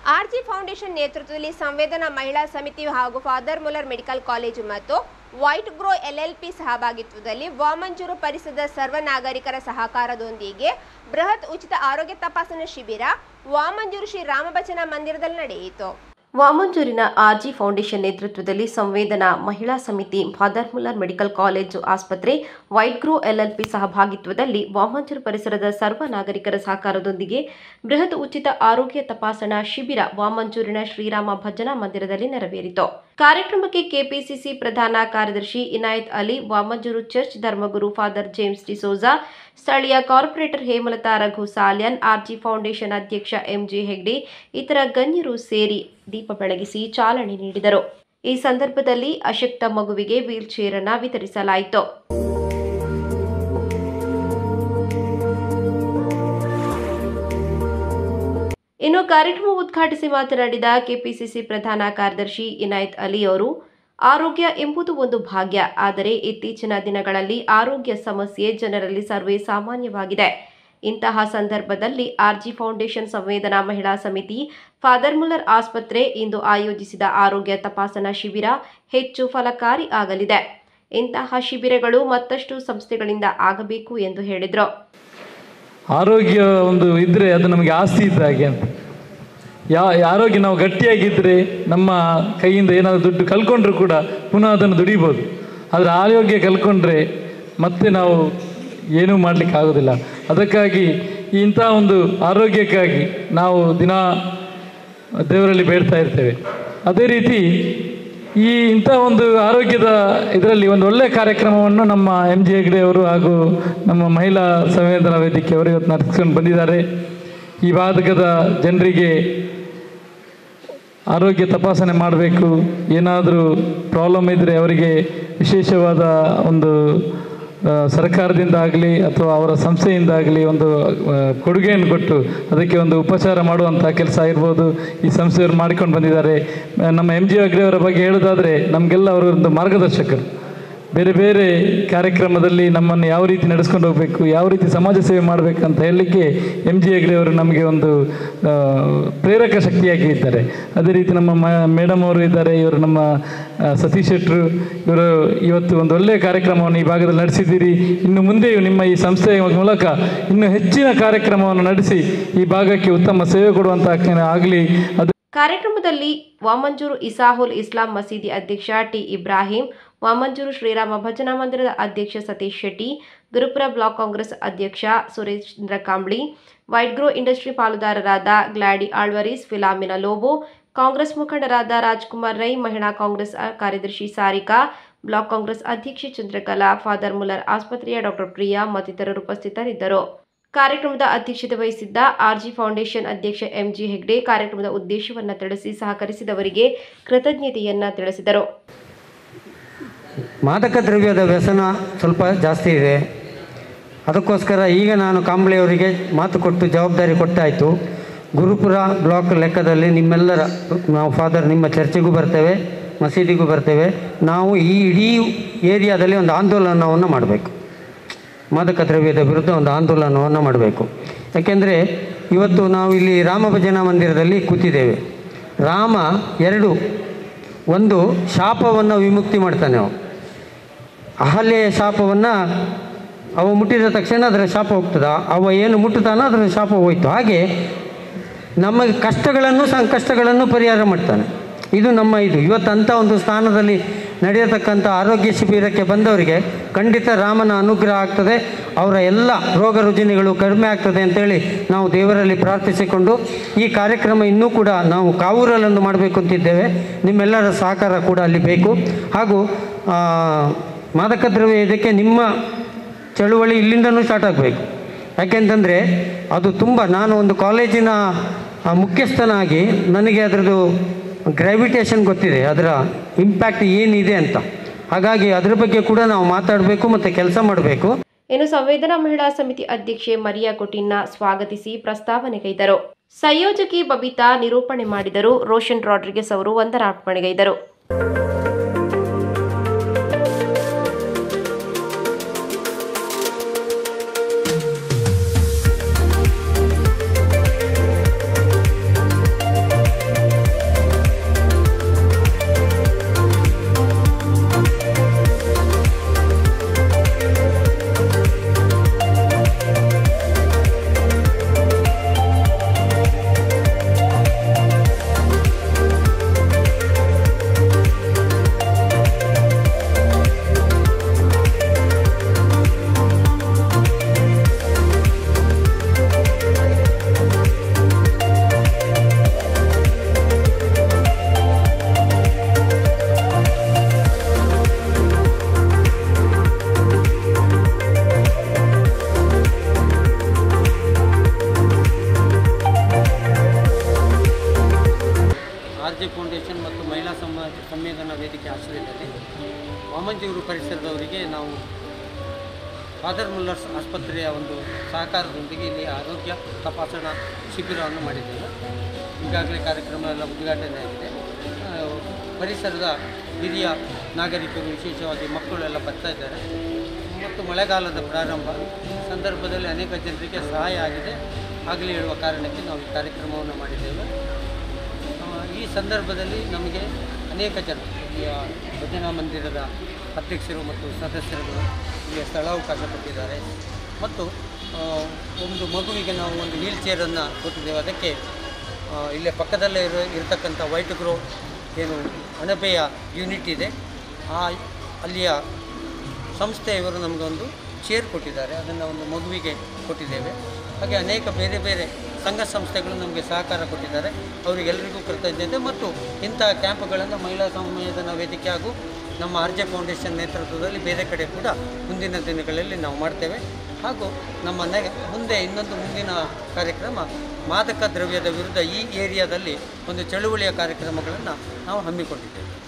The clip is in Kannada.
ಆರ್ಜಿ ಫೌಂಡೇಶನ್ ನೇತೃತ್ವದಲ್ಲಿ ಸಂವೇದನಾ ಮಹಿಳಾ ಸಮಿತಿ ಹಾಗೂ ಫಾದರ್ ಮುಲ್ಲರ್ ಮೆಡಿಕಲ್ ಕಾಲೇಜು ಮತ್ತು ವೈಟ್ ಗ್ರೋ ಎಲ್ಎಲ್ಪಿ ಸಹಭಾಗಿತ್ವದಲ್ಲಿ ವಾಮಂಜೂರು ಪರಿಸರದ ಸರ್ವ ನಾಗರಿಕರ ಸಹಕಾರದೊಂದಿಗೆ ಬೃಹತ್ ಉಚಿತ ಆರೋಗ್ಯ ತಪಾಸಣಾ ಶಿಬಿರ ವಾಮಂಜೂರು ಶ್ರೀ ರಾಮಭಜನ ಮಂದಿರದಲ್ಲಿ ನಡೆಯಿತು ವಾಮಂಜೂರಿನ ಆರ್ಜಿ ಫೌಂಡೇಶನ್ ನೇತೃತ್ವದಲ್ಲಿ ಸಂವೇದನಾ ಮಹಿಳಾ ಸಮಿತಿ ಫಾದರ್ ಮುಲ್ಲರ್ ಮೆಡಿಕಲ್ ಕಾಲೇಜು ಆಸ್ಪತ್ರೆ ವೈಟ್ ಗ್ರೋ ಎಲ್ಎಲ್ಪಿ ಸಹಭಾಗಿತ್ವದಲ್ಲಿ ವಾಮಂಜೂರು ಪರಿಸರದ ಸರ್ವ ನಾಗರಿಕರ ಸಹಕಾರದೊಂದಿಗೆ ಬೃಹತ್ ಉಚಿತ ಆರೋಗ್ಯ ತಪಾಸಣಾ ಶಿಬಿರ ವಾಮಂಜೂರಿನ ಶ್ರೀರಾಮ ಭಜನಾ ಮಂದಿರದಲ್ಲಿ ನೆರವೇರಿತು ಕಾರ್ಯಕ್ರಮಕ್ಕೆ ಕೆಪಿಸಿಸಿ ಪ್ರಧಾನ ಕಾರ್ಯದರ್ಶಿ ಇನಾಯತ್ ಅಲಿ ವಾಮಂಜೂರು ಚರ್ಚ್ ಧರ್ಮಗುರು ಫಾದರ್ ಜೇಮ್ಸ್ ಡಿಸೋಜಾ ಸ್ಥಳೀಯ corporator Hemalatha Raghu Salian RG foundation ಅಧ್ಯಕ್ಷ ಎಂಜಿ ಹೆಗ್ಡೆ ಇತರ ಗಣ್ಯರು ಸೇರಿ ದೀಪ ಬೆಳಗಿಸಿ ಚಾಲನೆ ನೀಡಿದರು ಈ ಸಂದರ್ಭದಲ್ಲಿ ಅಶಕ್ತ ಮಗುವಿಗೆ ವೀಲ್ ಚೇರ್ ಅನ್ನು ವಿತರಿಸಲಾಯಿತು ಇನ್ನು ಕಾರ್ಯಕ್ರಮ ಉದ್ಘಾಟಿಸಿ ಮಾತನಾಡಿದ ಕೆಪಿಸಿಸಿ ಪ್ರಧಾನ ಕಾರ್ಯದರ್ಶಿ ಇನಾಯತ್ ಅಲಿ ಅವರು ಆರೋಗ್ಯ ಎಂಬುದು ಒಂದು ಭಾಗ್ಯ ಆದರೆ ಇತ್ತೀಚಿನ ದಿನಗಳಲ್ಲಿ ಆರೋಗ್ಯ ಸಮಸ್ಯೆ ಜನರಲ್ಲಿ ಸರ್ವೇ ಸಾಮಾನ್ಯವಾಗಿದೆ ಇಂತಹ ಸಂದರ್ಭದಲ್ಲಿ ಆರ್ಜಿ ಫೌಂಡೇಶನ್ ಸಂವೇದನಾ ಮಹಿಳಾ ಸಮಿತಿ ಫಾದರ್ ಮುಲ್ಲರ್ ಆಸ್ಪತ್ರೆ ಇಂದು ಆಯೋಜಿಸಿದ ಆರೋಗ್ಯ ತಪಾಸಣಾ ಶಿಬಿರ ಹೆಚ್ಚು ಫಲಕಾರಿ ಆಗಲಿದೆ ಇಂತಹ ಶಿಬಿರಗಳು ಮತ್ತಷ್ಟು ಸಂಸ್ಥೆಗಳಿಂದ ಆಗಬೇಕು ಎಂದು ಹೇಳಿದರು ಆರೋಗ್ಯ ಒಂದು ಇದ್ದರೆ ಅದು ನಮಗೆ ಆಸ್ತಿ ಇದ್ದ ಹಾಗೆ ಅಂತ ಯಾ ಆರೋಗ್ಯ ನಾವು ಗಟ್ಟಿಯಾಗಿದ್ದರೆ ನಮ್ಮ ಕೈಯಿಂದ ಏನಾದರೂ ದುಡ್ಡು ಕಳ್ಕೊಂಡ್ರೂ ಕೂಡ ಪುನಃ ಅದನ್ನು ದುಡಿಬೋದು ಆದರೆ ಆರೋಗ್ಯ ಕಳ್ಕೊಂಡ್ರೆ ಮತ್ತೆ ನಾವು ಏನೂ ಮಾಡಲಿಕ್ಕೆ ಆಗೋದಿಲ್ಲ ಅದಕ್ಕಾಗಿ ಇಂಥ ಒಂದು ಆರೋಗ್ಯಕ್ಕಾಗಿ ನಾವು ದಿನ ದೇವರಲ್ಲಿ ಬೇಡ್ತಾ ಇರ್ತೇವೆ ಅದೇ ರೀತಿ ಈ ಇಂಥ ಒಂದು ಆರೋಗ್ಯದ ಇದರಲ್ಲಿ ಒಂದು ಒಳ್ಳೆಯ ಕಾರ್ಯಕ್ರಮವನ್ನು ನಮ್ಮ ಎಂ ಜಿ ಹೆಗ್ಡೆ ಅವರು ಹಾಗೂ ನಮ್ಮ ಮಹಿಳಾ ಸಂವೇದನಾ ವೇದಿಕೆಯವರು ಇವತ್ತು ನಡೆಸ್ಕೊಂಡು ಬಂದಿದ್ದಾರೆ ಈ ಭಾಗದ ಜನರಿಗೆ ಆರೋಗ್ಯ ತಪಾಸಣೆ ಮಾಡಬೇಕು ಏನಾದರೂ ಪ್ರಾಬ್ಲಮ್ ಇದ್ದರೆ ಅವರಿಗೆ ವಿಶೇಷವಾದ ಒಂದು ಆ, ಸರ್ಕಾರದಿಂದ ಆಗಲಿ ಅಥವಾ ಅವರ ಸಂಸ್ಥೆಯಿಂದಾಗಲಿ ಒಂದು ಆ, ಕೊಡುಗೆಯನ್ನು ಕೊಟ್ಟು ಅದಕ್ಕೆ ಒಂದು ಉಪಚಾರ ಮಾಡುವಂಥ ಕೆಲಸ ಇರ್ಬೋದು ಈ ಸಂಸ್ಥೆಯವರು ಮಾಡಿಕೊಂಡು ಬಂದಿದ್ದಾರೆ ಆ, ನಮ್ಮ ಎಂ ಜಿ ಅವರ ಬಗ್ಗೆ ಹೇಳೋದಾದರೆ ನಮಗೆಲ್ಲ ಅವರು ಒಂದು ಮಾರ್ಗದರ್ಶಕರು ಬೇರೆ ಬೇರೆ ಕಾರ್ಯಕ್ರಮದಲ್ಲಿ ನಮ್ಮನ್ನು ಯಾವ ರೀತಿ ನಡೆಸ್ಕೊಂಡು ಹೋಗಬೇಕು ಯಾವ ರೀತಿ ಸಮಾಜ ಸೇವೆ ಮಾಡಬೇಕಂತ ಹೇಳಲಿಕ್ಕೆ ಎಂ ಜಿ ಹೆಗ್ಡೆ ಅವರು ನಮಗೆ ಒಂದು ಆ, ಪ್ರೇರಕ ಶಕ್ತಿಯಾಗಿ ಇದ್ದಾರೆ ಅದೇ ರೀತಿ ನಮ್ಮ ಮ ಮೇಡಮ್ ಅವರು ಇದ್ದಾರೆ ಇವರು ನಮ್ಮ ಆ, ಸತೀಶ್ ಶೆಟ್ಟರು ಇವರು ಇವತ್ತು ಒಂದು ಒಳ್ಳೆಯ ಕಾರ್ಯಕ್ರಮವನ್ನು ಈ ಭಾಗದಲ್ಲಿ ನಡೆಸಿದ್ದೀರಿ ಇನ್ನು ಮುಂದೆಯೂ ನಿಮ್ಮ ಈ ಸಂಸ್ಥೆಯ ಮೂಲಕ ಇನ್ನು ಹೆಚ್ಚಿನ ಕಾರ್ಯಕ್ರಮವನ್ನು ನಡೆಸಿ ಈ ಭಾಗಕ್ಕೆ ಉತ್ತಮ ಸೇವೆ ಕೊಡುವಂಥ ಆಗಲಿ ಅದು ಕಾರ್ಯಕ್ರಮದಲ್ಲಿ ವಾಮಂಜೂರು ಇಸಾಹುಲ್ ಇಸ್ಲಾಂ ಮಸೀದಿ ಅಧ್ಯಕ್ಷ ಟಿ ಇಬ್ರಾಹಿಂ ವಾಮಂಜೂರು ಶ್ರೀರಾಮ ಭಜನಾ ಮಂದಿರದ ಅಧ್ಯಕ್ಷ ಸತೀಶ್ ಶೆಟ್ಟಿ ಗುರುಪುರ ಬ್ಲಾಕ್ ಕಾಂಗ್ರೆಸ್ ಅಧ್ಯಕ್ಷ Surendra Kambli White Grow industry ಪಾಲುದಾರರಾದ ಗ್ಲಾಡಿ ಆಳ್ವರೀಸ್ ಫಿಲಾಮಿನ ಲೋಬೋ ಕಾಂಗ್ರೆಸ್ ಮುಖಂಡರಾದ ರಾಜ್ಕುಮಾರ್ ರೈ ಮಹಿಳಾ ಕಾಂಗ್ರೆಸ್ ಕಾರ್ಯದರ್ಶಿ ಸಾರಿಕಾ ಬ್ಲಾಕ್ ಕಾಂಗ್ರೆಸ್ ಅಧ್ಯಕ್ಷೆ ಚಂದ್ರಕಲಾ ಫಾದರ್ ಮುಲ್ಲರ್ ಆಸ್ಪತ್ರೆಯ ಡಾಕ್ಟರ್ ಪ್ರಿಯಾ ಮತ್ತಿತರರು ಉಪಸ್ಥಿತರಿದ್ದರು ಕಾರ್ಯಕ್ರಮದ ಅಧ್ಯಕ್ಷತೆ ವಹಿಸಿದ್ದ ಆರ್ಜಿ ಫೌಂಡೇಶನ್ ಅಧ್ಯಕ್ಷ ಎಂಜಿ ಹೆಗ್ಡೆ ಕಾರ್ಯಕ್ರಮದ ಉದ್ದೇಶವನ್ನು ತಿಳಿಸಿ ಸಹಕರಿಸಿದವರಿಗೆ ಕೃತಜ್ಞತೆಯನ್ನ ತಿಳಿಸಿದರು ಮಾದಕ ದ್ರವ್ಯದ ವ್ಯಸನ ಸ್ವಲ್ಪ ಜಾಸ್ತಿ ಇದೆ ಅದಕ್ಕೋಸ್ಕರ ಈಗ ನಾನು ಕಾಂಬ್ಳೆಯವರಿಗೆ ಮಾತು ಕೊಟ್ಟು ಜವಾಬ್ದಾರಿ ಕೊಟ್ಟಾಯಿತು ಗುರುಪುರ ಬ್ಲಾಕ್ ಲೆಕ್ಕದಲ್ಲಿ ನಿಮ್ಮೆಲ್ಲರ ನಾವು ಫಾದರ್ ನಿಮ್ಮ ಚರ್ಚೆಗೂ ಬರ್ತೇವೆ ಮಸೀದಿಗೂ ಬರ್ತೇವೆ ನಾವು ಈ ಇಡೀ ಏರಿಯಾದಲ್ಲಿ ಒಂದು ಆಂದೋಲನವನ್ನು ಮಾಡಬೇಕು ಮಾದಕ ದ್ರವ್ಯದ ವಿರುದ್ಧ ಒಂದು ಆಂದೋಲನವನ್ನು ಮಾಡಬೇಕು ಯಾಕೆಂದರೆ ಇವತ್ತು ನಾವು ಇಲ್ಲಿ ರಾಮ ಭಜನಾ ಮಂದಿರದಲ್ಲಿ ಕೂತಿದ್ದೇವೆ ರಾಮ ಎರಡು ಒಂದು ಶಾಪವನ್ನು ವಿಮುಕ್ತಿ ಮಾಡ್ತಾನೆ ಅವ ಅಹಲ್ಯೆಯ ಶಾಪವನ್ನು ಅವ ಮುಟ್ಟಿದ ತಕ್ಷಣ ಅದರ ಶಾಪ ಹೋಗ್ತದ ಅವ ಏನು ಮುಟ್ಟುತ್ತಾನೋ ಅದರ ಶಾಪ ಹೋಯ್ತು ಹಾಗೆ ನಮಗೆ ಕಷ್ಟಗಳನ್ನು ಸಂಕಷ್ಟಗಳನ್ನು ಪರಿಹಾರ ಮಾಡ್ತಾನೆ ಇದು ನಮ್ಮ ಇದು ಇವತ್ತು ಅಂಥ ಒಂದು ಸ್ಥಾನದಲ್ಲಿ ನಡೆಯತಕ್ಕಂಥ ಆರೋಗ್ಯ ಶಿಬಿರಕ್ಕೆ ಬಂದವರಿಗೆ ಖಂಡಿತ ರಾಮನ ಅನುಗ್ರಹ ಆಗ್ತದೆ ಅವರ ಎಲ್ಲ ರೋಗ ರುಜಿನಗಳು ಕಡಿಮೆ ಆಗ್ತದೆ ಅಂತೇಳಿ ನಾವು ದೇವರಲ್ಲಿ ಪ್ರಾರ್ಥಿಸಿಕೊಂಡು ಈ ಕಾರ್ಯಕ್ರಮ ಇನ್ನೂ ಕೂಡ ನಾವು ಕಾವೂರಲ್ಲೊಂದು ಮಾಡಬೇಕು ಅಂತಿದ್ದೇವೆ ನಿಮ್ಮೆಲ್ಲರ ಸಹಕಾರ ಕೂಡ ಅಲ್ಲಿ ಬೇಕು ಹಾಗೂ ಆ, ಮಾದಕ ದ್ರವ್ಯ ಇದಕ್ಕೆ ನಿಮ್ಮ ಚಳುವಳಿ ಇಲ್ಲಿಂದನೂ ಸ್ಟಾರ್ಟ್ ಆಗಬೇಕು ಯಾಕೆಂತಂದರೆ ಅದು ತುಂಬ ನಾನು ಒಂದು ಕಾಲೇಜಿನ ಆ, ಮುಖ್ಯಸ್ಥನಾಗಿ ನನಗೆ ಅದರದ್ದು ಗ್ರಾವಿಟೇಷನ್ ಗೊತ್ತಿದೆ ಅದರ ಇಂಪ್ಯಾಕ್ಟ್ ಏನಿದೆ ಅಂತ ಹಾಗಾಗಿ ಅದ್ರ ಬಗ್ಗೆ ಕೂಡ ನಾವು ಮಾತಾಡಬೇಕು ಮತ್ತು ಕೆಲಸ ಮಾಡಬೇಕು ಇನ್ನು ಸಂವೇದನಾ ಮಹಿಳಾ ಸಮಿತಿ ಅಧ್ಯಕ್ಷೆ ಮರಿಯಾ ಕೊಟಿನ್ನ ಸ್ವಾಗತಿಸಿ ಪ್ರಸ್ತಾವನೆ ಕೈದರು ಸಂಯೋಜಕಿ ಬಬಿತಾ ನಿರೂಪಣೆ ಮಾಡಿದರು ರೋಷನ್ ರಾಡ್ರಿಗೆಸ್ ಅವರು ವಂದನಾರ್ಪಣೆಗೈದರು ಆರ್ ಜೆ ಫೌಂಡೇಶನ್ ಮತ್ತು ಮಹಿಳಾ ಸಮಾಜ ಸಂವೇದನಾ ವೇದಿಕೆ ಆಶ್ರಯದಲ್ಲಿ ವಾಮಂಜೂರು ಪರಿಸರದವರಿಗೆ ನಾವು ಫಾದರ್ ಮುಲ್ಲರ್ಸ್ ಆಸ್ಪತ್ರೆಯ ಒಂದು ಸಹಕಾರದೊಂದಿಗೆ ಇಲ್ಲಿ ಆರೋಗ್ಯ ತಪಾಸಣಾ ಶಿಬಿರವನ್ನು ಮಾಡಿದ್ದೇವೆ ಈಗಾಗಲೇ ಕಾರ್ಯಕ್ರಮ ಎಲ್ಲ ಉದ್ಘಾಟನೆ ಆಗಿದೆ ಆ, ಪರಿಸರದ ಹಿರಿಯ ನಾಗರಿಕರು ವಿಶೇಷವಾಗಿ ಮಕ್ಕಳೆಲ್ಲ ಬರ್ತಾ ಇದ್ದಾರೆ ಮತ್ತು ಮಳೆಗಾಲದ ಪ್ರಾರಂಭ ಸಂದರ್ಭದಲ್ಲಿ ಅನೇಕ ಜನರಿಗೆ ಸಹಾಯ ಆಗಿದೆ ಆಗಲೇ ಹೇಳುವ ಕಾರಣಕ್ಕೆ ನಾವು ಈ ಕಾರ್ಯಕ್ರಮವನ್ನು ಮಾಡಿದ್ದೇವೆ ಆ, ಈ ಸಂದರ್ಭದಲ್ಲಿ ನಮಗೆ ಅನೇಕ ಜನ ಇಲ್ಲಿಯ ಭಜನಾ ಮಂದಿರದ ಅಧ್ಯಕ್ಷರು ಮತ್ತು ಸದಸ್ಯರುಗಳು ಇಲ್ಲಿಯ ಸ್ಥಳಾವಕಾಶ ಕೊಟ್ಟಿದ್ದಾರೆ ಮತ್ತು ಆ, ಒಂದು ಮಗುವಿಗೆ ನಾವು ಒಂದು ವೀಲ್ ಚೇರನ್ನು ಕೊಟ್ಟಿದ್ದೇವೆ ಅದಕ್ಕೆ ಆ, ಇಲ್ಲೇ ಪಕ್ಕದಲ್ಲೇ ಇರೋ ಇರತಕ್ಕಂಥ ವೈಟ್ ಗ್ರೋ ಏನು ಅಣಬೆಯ ಯೂನಿಟ್ ಇದೆ ಆ ಅಲ್ಲಿಯ ಸಂಸ್ಥೆಯವರು ನಮಗೊಂದು ಚೇರ್ ಕೊಟ್ಟಿದ್ದಾರೆ ಅದನ್ನು ಒಂದು ಮಗುವಿಗೆ ಕೊಟ್ಟಿದ್ದೇವೆ ಹಾಗೆ ಅನೇಕ ಬೇರೆ ಬೇರೆ ಸಂಘ ಸಂಸ್ಥೆಗಳು ನಮಗೆ ಸಹಕಾರ ಕೊಟ್ಟಿದ್ದಾರೆ ಅವರಿಗೆಲ್ಲರಿಗೂ ಕೃತಜ್ಞತೆ ಮತ್ತು ಇಂಥ ಕ್ಯಾಂಪ್ಗಳನ್ನು ಮಹಿಳಾ ಸಂವೇದನಾ ವೇದಿಕೆ ಹಾಗೂ ನಮ್ಮ ಆರ್ ಜೆ ಫೌಂಡೇಶನ್ ನೇತೃತ್ವದಲ್ಲಿ ಬೇರೆ ಕಡೆ ಕೂಡ ಮುಂದಿನ ದಿನಗಳಲ್ಲಿ ನಾವು ಮಾಡ್ತೇವೆ ಹಾಗೂ ನಮ್ಮ ನೆ ಮುಂದೆ ಇನ್ನೊಂದು ಮುಂದಿನ ಕಾರ್ಯಕ್ರಮ ಮಾದಕ ದ್ರವ್ಯದ ವಿರುದ್ಧ ಈ ಏರಿಯಾದಲ್ಲಿ ಒಂದು ಚಳುವಳಿಯ ಕಾರ್ಯಕ್ರಮಗಳನ್ನು ನಾವು ಹಮ್ಮಿಕೊಂಡಿದ್ದೇವೆ